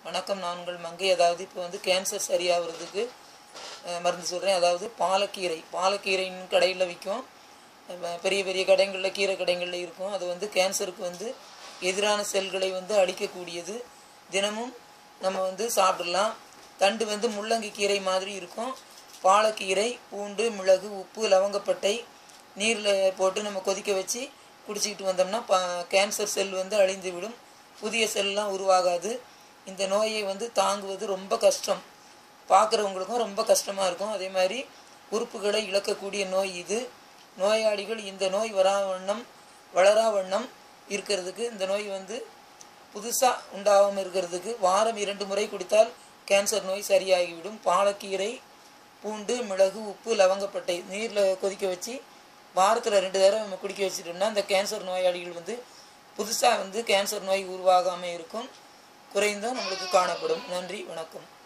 வணக்கம் நான் உங்கள் மங்கை அதாவது இப்போ வந்து கேன்சர் சரியாகிறதுக்கு அஹ், மருந்து சொல்கிறேன் அதாவது பாலக்கீரை பாலக்கீரைன்னு கடையில் விற்கும் அஹ், பெரிய பெரிய கடைகளில் கீரை கடைகளில் இருக்கும் அது வந்து கேன்சருக்கு வந்து எதிரான செல்களை வந்து அழிக்கக்கூடியது தினமும் நம்ம வந்து சாப்பிடலாம் தண்டு வந்து முள்ளங்கி கீரை மாதிரி இருக்கும் பாலக்கீரை பூண்டு மிளகு உப்பு லவங்கப்பட்டை நீரில் போட்டு நம்ம கொதிக்க வச்சு குடிச்சிக்கிட்டு வந்தோம்னா ப கேன்சர் செல் வந்து அழிந்து விடும் புதிய செல்லாம் உருவாகாது இந்த நோயை வந்து தாங்குவது ரொம்ப கஷ்டம் பார்க்குறவங்களுக்கும் ரொம்ப கஷ்டமாக இருக்கும் அதே மாதிரி உறுப்புகளை இழக்கக்கூடிய நோய் இது நோயாளிகள் இந்த நோய் வரா வண்ணம் வளரா வண்ணம் இருக்கிறதுக்கு இந்த நோய் வந்து புதுசாக உண்டாகாமல் இருக்கிறதுக்கு வாரம் இரண்டு முறை குடித்தால் கேன்சர் நோய் சரியாகிவிடும் பாலக்கீரை பூண்டு மிளகு உப்பு லவங்கப்பட்டை நீரில் கொதிக்க வச்சு வாரத்தில் ரெண்டு தடவை நம்ம குடிக்க வச்சுட்டோம்னா இந்த கேன்சர் நோயாளிகள் வந்து புதுசாக வந்து கேன்சர் நோய் உருவாகாமல் இருக்கும் குறைந்தும் நம்மளுக்கு காணப்படும் நன்றி வணக்கம்